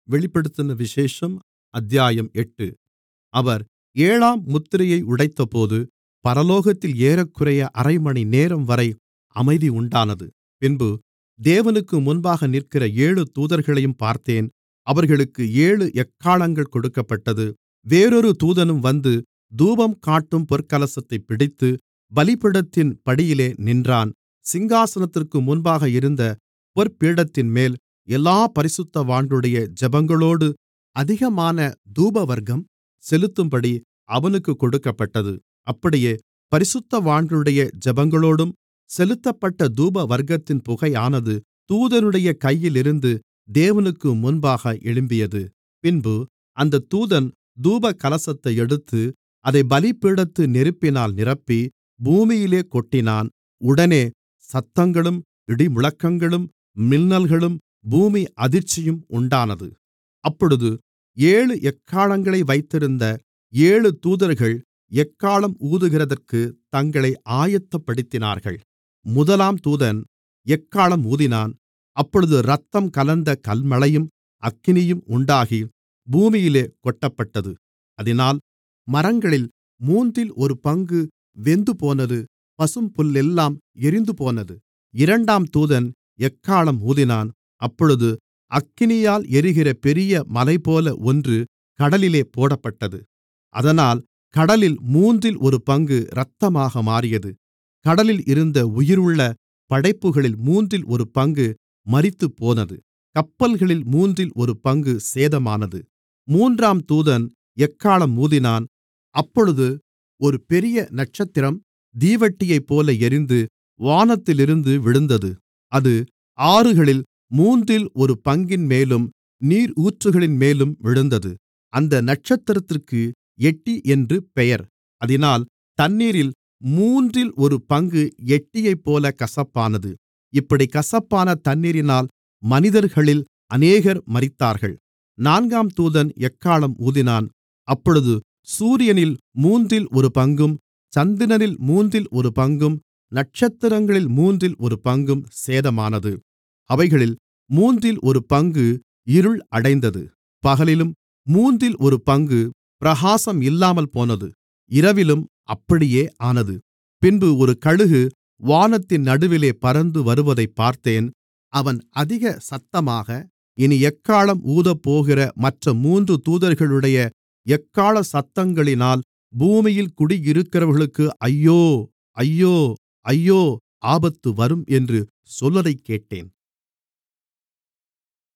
வெளிப்படுத்தின விசேஷம் அத்தியாயம் எட்டு அவர் ஏழாம் முத்திரையை உடைத்தபோது பரலோகத்தில் ஏறக்குறைய அரைமணி நேரம்வரை அமைதி உண்டானது பின்பு தேவனுக்கு முன்பாக நிற்கிற ஏழு தூதர்களையும் பார்த்தேன் அவர்களுக்கு ஏழு எக்காளங்கள் கொடுக்கப்பட்டது வேறொரு தூதனும் வந்து தூபம் காட்டும் பொற்கலசத்தைப் பிடித்து பலிபீடத்தின் படியிலே நின்றான் சிங்காசனத்திற்கு முன்பாக இருந்த பொற்பீடத்தின்மேல் எல்லாப் பரிசுத்தவான்களுடைய ஜெபங்களோடு அதிகமான தூபவர்க்கம் செலுத்தும்படி அவனுக்குக் கொடுக்கப்பட்டது அப்படியே பரிசுத்தவான்களுடைய ஜெபங்களோடும் செலுத்தப்பட்ட தூபவர்க்கத்தின் புகையானது தூதனுடைய கையிலிருந்து தேவனுக்கு முன்பாக எழும்பியது பின்பு அந்தத் தூதன் தூபகலசத்தை எடுத்து அதைப் பலிபீடத்து நெருப்பினால் நிரப்பி பூமியிலே கொட்டினான் உடனே சத்தங்களும் இடிமுழக்கங்களும் மின்னல்களும் பூமி அதிர்ச்சியும் உண்டானது அப்பொழுது ஏழு எக்காளங்களை வைத்திருந்த ஏழு தூதர்கள் எக்காளம் ஊதுகிறதற்குத் தங்களை ஆயத்தப்படுத்தினார்கள் முதலாம் தூதன் எக்காளம் ஊதினான் அப்பொழுது இரத்தம் கலந்த கல்மழையும் அக்கினியும் உண்டாகி பூமியிலே கொட்டப்பட்டது அதினால் மரங்களில் மூன்றில் ஒரு பங்கு வெந்துபோனது பசும்புல்லெல்லாம் எரிந்துபோனது இரண்டாம் தூதன் எக்காளம் ஊதினான் அப்பொழுது அக்கினியால் எரிகிற பெரிய மலைபோல ஒன்று கடலிலே போடப்பட்டது அதனால் கடலில் மூன்றில் ஒரு பங்கு இரத்தமாக மாறியது கடலில் இருந்த உயிருள்ள படைப்புகளில் மூன்றில் ஒரு பங்கு மரித்துப்போனது கப்பல்களில் மூன்றில் ஒரு பங்கு சேதமானது மூன்றாம் தூதன் எக்காளம் ஊதினான் அப்பொழுது ஒரு பெரிய நட்சத்திரம் தீவட்டியைப்போல எரிந்து வானத்திலிருந்து விழுந்தது அது ஆறுகளில் மூன்றில் ஒரு பங்கின்மேலும் நீரூற்றுகளின்மேலும் விழுந்தது அந்த நட்சத்திரத்திற்கு எட்டி என்று பெயர் அதினால் தண்ணீரில் மூன்றில் ஒரு பங்கு எட்டியைப்போல கசப்பானது இப்படிக் கசப்பான தண்ணீரினால் மனிதர்களில் அநேகர் மரித்தார்கள் நான்காம் தூதன் எக்காளம் ஊதினான் அப்பொழுது சூரியனில் மூன்றில் ஒரு பங்கும் சந்திரனில் மூன்றில் ஒரு பங்கும் நட்சத்திரங்களில் மூன்றில் ஒரு பங்கும் சேதமானது அவைகளில் மூன்றில் ஒரு பங்கு இருள் அடைந்தது பகலிலும் மூன்றில் ஒரு பங்கு பிரகாசம் இல்லாமல் போனது இரவிலும் அப்படியே ஆனது பின்பு ஒரு கழுகு வானத்தின் நடுவிலே பறந்து வருவதைப் பார்த்தேன் அவன் அதிக சத்தமாக இனி எக்காளம் ஊதப்போகிற மற்ற மூன்று தூதர்களுடைய எக்காள சத்தங்களினால் பூமியில் குடியிருக்கிறவர்களுக்கு ஐயோ ஐயோ ஐயோ ஆபத்து வரும் என்று சொல்வதைக் கேட்டேன்